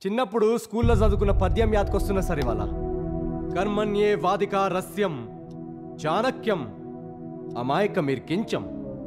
చిన్నప్పుడు స్కూల్లో చదువుకున్న పద్యం యాదకొస్తున్నా సార్ ఇవాళ కర్మణ్యే వాదిక రస్యం చాణక్యం అమాయక మీరు కించం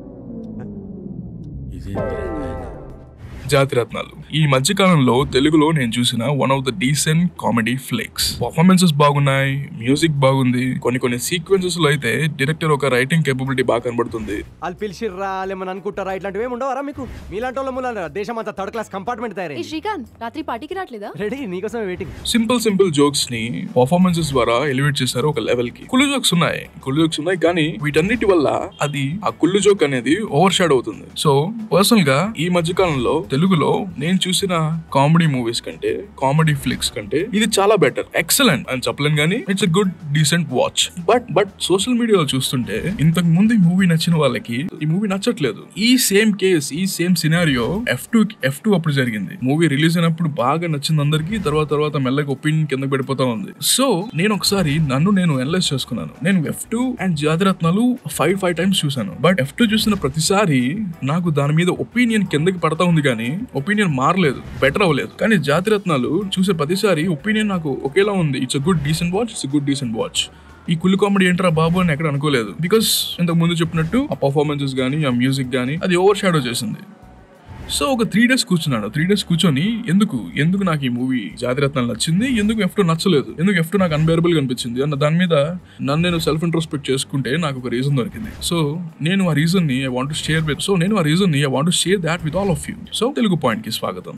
జాతిరత్నాలు ఈ మధ్య కాలంలో తెలుగులో నేను చూసిన one of the decent comedy flicks performances బాగున్నాయి మ్యూజిక్ బాగుంది కొన్ని కొన్ని సీక్వెన్సెస్ లో అయితే డైరెక్టర్ ఒక రైటింగ్ కేపబిలిటీ బాగా కనబడుతుంది వాళ్ళు పిలిచిర్రా లేమని అనుకుంటారా ఇట్లాంటివి ఏమి ఉండవరా మీకు మీలాంటి వాళ్ళ మూల దేశం అంతా థర్డ్ క్లాస్ కంపార్ట్మెంట్ ఏ తయారైంది శ్రీకాంత్ రాత్రి పార్టీకి రావట్లేదా రెడీ నీకోసమే వెయిటింగ్ సింపుల్ సింపుల్ జోక్స్ ని పర్ఫార్మెన్సెస్ ద్వారా ఎలివేట్ చేశారు ఒక లెవెల్ కి కుళ్ళు జోక్స్ ఉన్నాయి కుళ్ళు జోక్స్ ఉన్నాయి కానీ వీటన్నిటి వల్ల అది ఆ కుళ్ళు జోక్ అనేది ఓవర్ షాడ్ అవుతుంది సో పర్సనల్ గా ఈ మధ్య కాలంలో తెలుగులో నేను చూసిన కామెడీ మూవీస్ కంటే కామెడీ ఫ్లిక్స్ కంటే ఇది చాలా బెటర్ ఎక్సలెంట్ అని చెప్పలేను కానీ it's a good decent watch but but social మీడియాలో చూస్తుంటే ఇంతకు ముందు ఈ మూవీ నచ్చిన వాళ్ళకి ఈ మూవీ నచ్చట్లేదు ఈ సేమ్ కేస్ ఈ same scenario F two F two అప్పుడు జరిగింది మూవీ రిలీజ్ అయినప్పుడు బాగా నచ్చింది అందరికి తర్వాత తర్వాత మెల్లగా ఒపీనియన్ కింద పడిపోతా ఉంది సో నేను ఒకసారి నన్ను నేను అనలైజ్ చేసుకున్నాను నేను F two and Jathiratnalu five five times చూసాను బట్ ఎఫ్ టూ చూసిన ప్రతిసారి నాకు దాని మీద ఒపీనియన్ కిందకి పడతా ఉంది కానీ ఒపీనియన్ మారలేదు బెటర్ అవ్వలేదు కానీ జాతిరత్నాలు చూసే ప్రతిసారి ఒపీనియన్ నాకు ఒకేలా ఉంది it's a good decent watch it's good decent watch ఈ కుళ్ళు కామెడీ ఏంట్రా బాబు అని ఎక్కడ అనుకోలేదు బికాస్ ఇంతకు ముందు చెప్పినట్టు ఆ పర్ఫార్మెన్సెస్ కానీ ఆ మ్యూజిక్ కానీ అది ఓవర్ షాడో చేసింది సో ఒక త్రీ డేస్ కూర్చున్నాను త్రీ డేస్ కూర్చొని ఎందుకు ఎందుకు నాకు ఈ మూవీ జాతిరత్నాలు నచ్చింది ఎందుకు ఎఫ్ టూ నచ్చలేదు ఎందుకు ఎఫ్ టూ నాకు అన్బేరబుల్ అనిపించింది అన్న దాని మీద నన్ను నేను సెల్ఫ్ ఇంట్రోస్పెక్ట్ చేసుకుంటే నాకు ఒక రీజన్ దొరికింది సో నేను ఆ రీజన్ ని I want share with so నేను ఆ రీజన్ ని I want share that with all of you so Telugu point కి స్వాగతం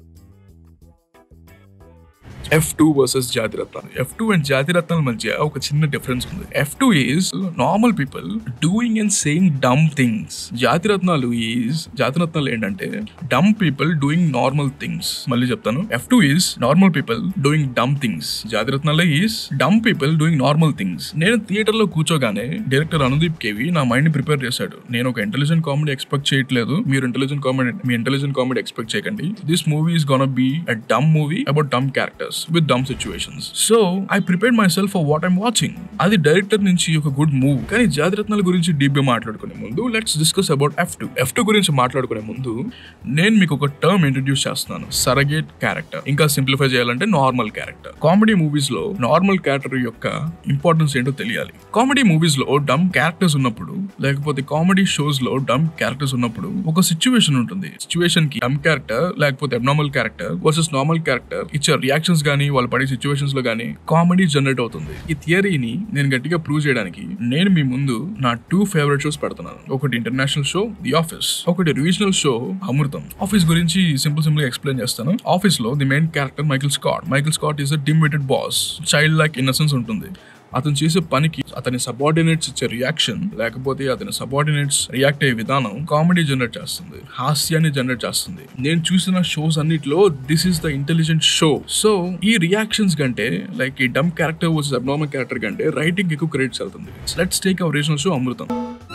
F two versus Jathiratnalu F two and జాతిరత్నాల మధ్య ఒక చిన్న డిఫరెన్స్ ఉంది F two is normal people doing and saying dumb things Jathiratnalu is Jathiratnalu ఏంటంటే dumb people doing normal things మళ్ళీ చెప్తాను F two is normal people doing dumb things Jathiratnalu is dumb people doing normal things నేను theatre లో కూర్చోగానే director Anudeep KV నా mind prepare చేశాడు నేను ఒక ఇంటెలిజెంట్ కామెడీ ఎక్స్పెక్ట్ చేయట్లేదు మీరు ఇంటెలిజెంట్ కామెడీ మీ ఇంటెలిజెంట్ కామెడీ ఎక్స్పెక్ట్ చేయకండి this movie is gonna be a dumb movie about dumb characters with dumb situations so I prepare myself for what I'm watching అది director నుంచి ఒక good move కానీ జాతిరత్నాల గురించి deep గా మాట్లాడుకునే ముందు let's discuss about F two F two గురించి మాట్లాడుకునే ముందు నేను మీకు ఒక టర్మ్ ఇంట్రడ్యూస్ చేస్తున్నాను సరగేట్ క్యారెక్టర్ ఇంకా సింప్లిఫై చేయాలంటే నార్మల్ క్యారెక్టర్ కామెడీ మూవీస్ లో నార్మల్ క్యారెక్టర్ యొక్క ఇంపార్టెన్స్ ఏంటో తెలియాలి కామెడీ మూవీస్ లో డమ్ క్యారెక్టర్స్ ఉన్నప్పుడు లేకపోతే కామెడీ షోస్ లో డమ్ క్యారెక్టర్స్ ఉన్నప్పుడు ఒక సిచ్యువేషన్ ఉంటుంది సిచ్యువేషన్ కి డమ్ క్యారెక్టర్ లేకపోతే abnormal character versus normal character ఇచ్చే రియాక్షన్స్ గానీ వాళ్ళు పడే సిచ్యువేషన్స్ లో గానీ కామెడీ జనరేట్ అవుతుంది ఈ థియరీని నేను గట్టిగా ప్రూవ్ చేయడానికి నేను మీ ముందు నా టూ ఫేవరెట్ షోస్ పెడుతున్నాను ఒకటి ఇంటర్నేషనల్ షో ది ఆఫీస్ ఒకటి రీజనల్ షో అమృతం ఆఫీస్ గురించి సింపుల్ సింపుల్ గా ఎక్స్ప్లెయిన్ చేస్తాను ఆఫీస్ లో the main character Michael Scott Michael Scott is a dimwitted boss child like innocence ఉంటుంది అతను చేసే పనికి అతని సబార్డినేట్స్ ఇచ్చే రియాక్షన్ లేకపోతే అతని సబార్డినేట్స్ రియాక్ట్ అయ్యే విధానం కామెడీ జనరేట్ చేస్తుంది హాస్యాన్ని జనరేట్ చేస్తుంది నేను చూసిన షోస్ అన్నిట్లో this is the intelligent show so ఈ రియాక్షన్స్ కంటే లైక్ ఈ dumb character versus abnormal character కంటే రైటింగ్ ఎక్కువ క్రెడిట్స్ వెళ్తుంది let's take our regional show Amrutham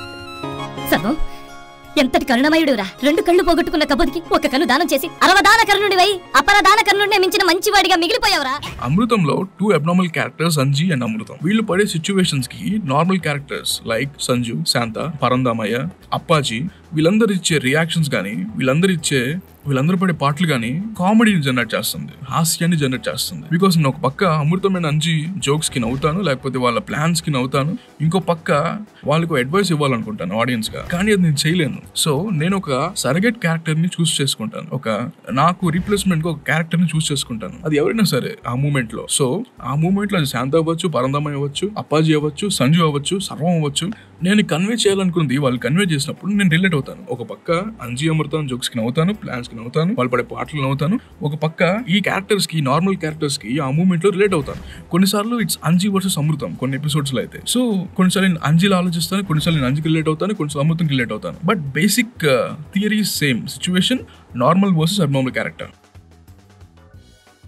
సర్వం ఎంతటి కరుణమయుడురా రెండు కళ్ళు పోగొట్టుకున్న కబుదికి ఒక కన్ను దానం చేసి అరవదాన కర్ణుడివై అపరదాన కర్ణుడినే మించిన మంచివాడిగా మిగిలిపోయావురా అమృతంలో two abnormal characters Sanji and Amrutham వీళ్ళు పడే సిచ్యువేషన్స్ కి normal characters like Sanju Santha Parandhamayya Appaji వీళ్ళందరూ ఇచ్చే రియాక్షన్స్ కానీ వీళ్ళందరూ ఇచ్చే వీళ్ళందరూ పడే పాటలు కానీ కామెడీని జనరేట్ చేస్తుంది హాస్యాన్ని జనరేట్ చేస్తుంది బికాస్ నేను ఒక పక్క అమృతమైన అంజి జోక్స్ కి నవ్వుతాను లేకపోతే వాళ్ళ ప్లాన్స్ కి నవ్వుతాను ఇంకో పక్క వాళ్ళకు అడ్వైస్ ఇవ్వాలనుకుంటాను ఆడియన్స్ గా కానీ అది నేను చేయలేను సో నేను ఒక సరగెట్ క్యారెక్టర్ ని చూస్ చేసుకుంటాను ఒక నాకు రీప్లేస్మెంట్ ఒక క్యారెక్టర్ ని చూస్ చేసుకుంటాను అది ఎవరైనా సరే ఆ మూమెంట్ లో సో ఆ మూమెంట్ లో అది శాంత అవ్వచ్చు పరందమయ్య అవ్వచ్చు అప్పాజీ అవ్వచ్చు సంజు అవ్వచ్చు సర్వం అవ్వచ్చు నేను కన్వే చేయాలనుకుంది వాళ్ళు కన్వే చేసినప్పుడు నేను రిలేట్ అవుతాను ఒక పక్క అంజీ అమృతం జోక్స్ కి నవ్వుతాను ప్లాన్స్ కి నవ్వుతాను వాళ్ళు పడే పాటలు నవ్వుతాను ఒక పక్క ఈ క్యారెక్టర్స్ కి నార్మల్ క్యారెక్టర్స్ కి ఆ మూమెంట్ లో రిలేట్ అవుతాను కొన్నిసార్లు ఇట్స్ అంజీ వర్సెస్ అమృతం కొన్ని ఎపిసోడ్స్ లో అయితే సో కొన్నిసార్లు నేను అంజీలో ఆలోచిస్తాను కొన్నిసార్లు నేను అంజీకి రిలేట్ అవుతాను కొన్నిసార్లు అమృతం రిలేట్ అవుతాను but basic theory same situation normal versus abnormal character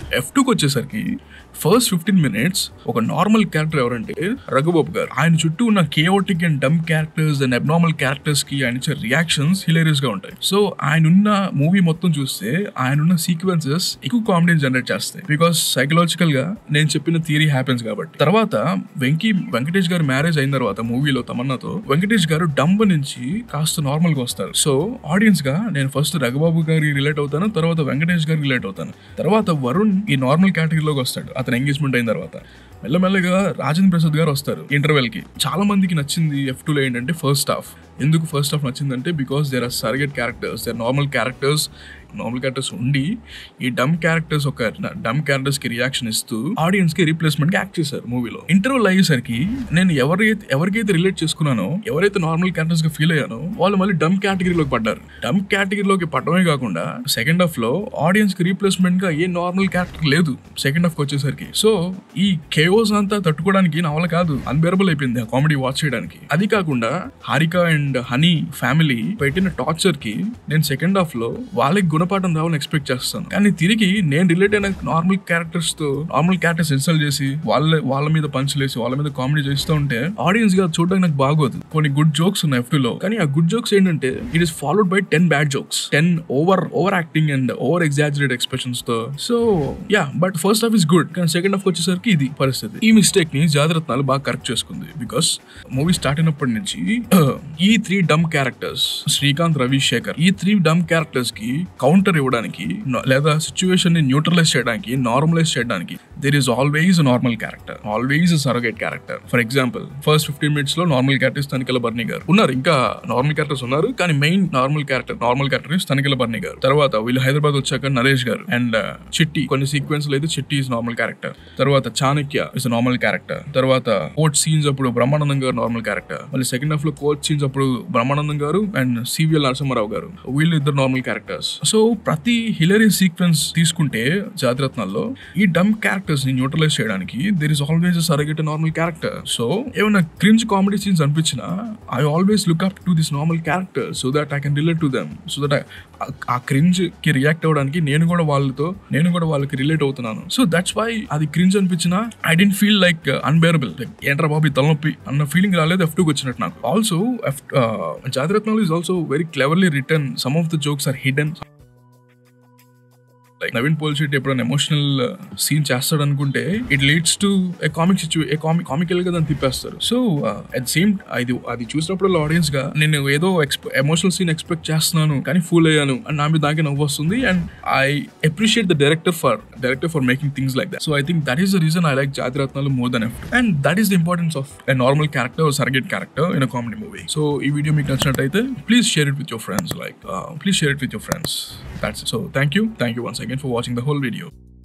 F టూకి వచ్చేసరికి ఫస్ట్ ఫిఫ్టీన్ మినిట్స్ ఒక నార్మల్ క్యారెక్టర్ ఎవరంటే రఘుబాబు గారు ఆయన చుట్టూ ఉన్న chaotic and dumb characters and abnormal characters కి ఆయన ఇచ్చే రియాక్షన్స్ హిలేరియస్ గా ఉంటాయి సో ఆయన ఉన్న మూవీ మొత్తం చూస్తే ఆయన ఉన్న సీక్వెన్సెస్ ఎక్కువ కామెడీ జనరేట్ చేస్తాయి బికాస్ సైకలాజికల్ గా నేను చెప్పిన థియరీ హ్యాపెన్స్ కాబట్టి తర్వాత వెంకీ వెంకటేష్ గారు మ్యారేజ్ అయిన తర్వాత మూవీలో తమన్నాతో వెంకటేష్ గారు డంబ నుంచి కాస్త నార్మల్ గా వస్తారు సో ఆడియన్స్ గా నేను ఫస్ట్ రఘుబాబు గారికి రిలేట్ అవుతాను తర్వాత వెంకటేష్ గారికి రిలేట్ అవుతాను తర్వాత వరుణ్ ఈ నార్మల్ కేటగిరీలోకి వస్తాడు అతను ఎంగేజ్మెంట్ అయిన తర్వాత మెల్లమెల్లగా రాజేంద్ర ప్రసాద్ గారు వస్తారు ఇంటర్వెల్ కి చాలా మందికి నచ్చింది ఎఫ్ టూలో ఏంటంటే ఫస్ట్ హాఫ్ ఎందుకు ఫస్ట్ హాఫ్ నచ్చిందంటే because there are surrogate characters there normal characters normal characters ఉండి ఈ డమ్ క్యారెక్టర్స్ ఒక డమ్ క్యారెక్టర్స్ కి రియాక్షన్ ఇస్తూ ఆడియన్స్ కి రీప్లేస్మెంట్ కి యాక్ట్ చేశారు మూవీలో ఇంటర్వెల్ అయ్యేసరికి నేను ఎవరైతే ఎవరికైతే రిలేట్ చేసుకున్నానో ఎవరైతే నార్మల్ క్యారెక్టర్స్ గా ఫీల్ అయ్యానో వాళ్ళు మళ్ళీ డమ్ కేటగిరీలోకి పడ్డారు డమ్ కేటగిరీలోకి పడడమే కాకుండా సెకండ్ హాఫ్ లో ఆడియన్స్ కి రీప్లేస్మెంట్ గా ఏ నార్మల్ క్యారెక్టర్ లేదు సెకండ్ హాఫ్ వచ్చేసరికి సో ఈ కేఓస్ అంతా తట్టుకోవడానికి నా వల్ల కాదు అన్బేరబుల్ అయిపోయింది ఆ కామెడీ వాచ్ చేయడానికి అది కాకుండా హారిక అండ్ హనీ ఫ్యామిలీ పెట్టిన టార్చర్ కి నేను సెకండ్ హాఫ్ లో వాళ్ళకి గుణపాఠం రావాలని ఎక్స్పెక్ట్ చేస్తాను కానీ తిరిగి నేను రిలేట్ అయిన నార్మల్ క్యారెక్టర్స్ తో నార్మల్ క్యారెక్టర్స్ ఇన్సల్ట్ చేసి వాళ్ళ వాళ్ళ మీద పంచులేసి వాళ్ళ మీద కామెడీ చేస్తూ ఉంటే ఆడియన్స్ గా చూడడానికి నాకు బాగోదు కొన్ని గుడ్ జోక్స్ ఉన్నాయి ఎఫ్ లో కానీ ఆ గుడ్ జోక్స్ ఏంటంటే it is followed by ten bad jokes ten over over acting and over exaggerate expressions తో so yeah but first half is good కానీ సెకండ్ హాఫ్ వచ్చేసరికి ఇది పరిస్థితి ఈ మిస్టేక్ ని జాగ్రత్తలు బాగా కరెక్ట్ చేసుకుంది బికాస్ మూవీ స్టార్ట్ అయినప్పటి నుంచి ఈ three dumb characters Srikanth Ravi Shekhar ఈ త్రీ డమ్ క్యారెక్టర్స్ కి కౌంటర్ ఇవ్వడానికి no- లేదా సిచ్యువేషన్ ని న్యూట్రలైజ్ చేయడానికి నార్మలైజ్ చేయడానికి there is always normal character always surrogate character for example first fifteen minutes లో నార్మల్ క్యారెక్టర్స్ తనికెల బర్ని గారు ఉన్నారు ఇంకా నార్మల్ క్యారెక్టర్స్ ఉన్నారు కానీ main normal character normal character is Tanikella Bharani garu తర్వాత వీళ్ళు హైదరాబాద్ వచ్చాక నరేష్ గారు అండ్ చిట్టి కొన్ని సీక్వెన్స్ అయితే చిట్టి ఇస్ నార్మల్ క్యారెక్టర్ తర్వాత చాణక్య ఇస్ నార్మల్ క్యారెక్టర్ తర్వాత కోర్ట్ సీన్స్ అప్పుడు బ్రహ్మానందం గారు నార్మల్ క్యారెక్టర్ మళ్ళీ సెకండ్ హాఫ్ లో కోర్ట్ సీన్స్ అప్పుడు బ్రహ్మానందం గారు అండ్ సివిఎల్ నరసింహారావు గారు వీళ్ళు ఇద్దరు నార్మల్ క్యారెక్టర్స్ సో ప్రతి హిలరీ సీక్వెన్స్ తీసుకుంటే జాతిరత్నాల్లో ఈ డమ్ క్యారెక్టర్స్ ని న్యూట్రలైజ్ చేయడానికి there is always surrogate normal character so ఏమైనా క్రింజ్ కామెడీ సీన్స్ అనిపించినా I always look up to this normal character so that I can relate to them so that ఆ cringe కి react అవ్వడానికి నేను కూడా వాళ్ళతో నేను కూడా వాళ్ళకి రిలేట్ అవుతున్నాను సో దట్స్ వై అది క్రింజ్ అనిపించినా I don't feel like unbearable like ఏంట్రా బాబు ఈ తలనొప్పి అన్న ఫీలింగ్ రాలేదు ఎఫ్ టూకి వచ్చినట్టు నాకు also F Jathiratnalu is also very cleverly written some of the jokes are hidden like Naveen Polishetty ఎప్పుడైనా ఎమోషనల్ సీన్ చేస్తాడు అనుకుంటే it leads to a comic సిచ్యు ఏ కామిక్ కామికల్ గా దాన్ని తిప్పేస్తారు సో అట్ సేమ్ అది అది చూసినప్పుడు ఆడియన్స్ గా నేను ఏదో ఎమోషనల్ సీన్ ఎక్స్పెక్ట్ చేస్తున్నాను కానీ ఫూల్ అయ్యాను అండ్ నా మీద దానికి నవ్వు వస్తుంది and I appreciate the director for director for making things like that so I think that is the reason I like Jathiratnalu more than F and that is the importance of a normal character surrogate character in a comedy movie so ఈ video మీకు నచ్చినట్టయితే please share it with your friends like please share it with your friends that's it so thank you thank you once again for watching the whole video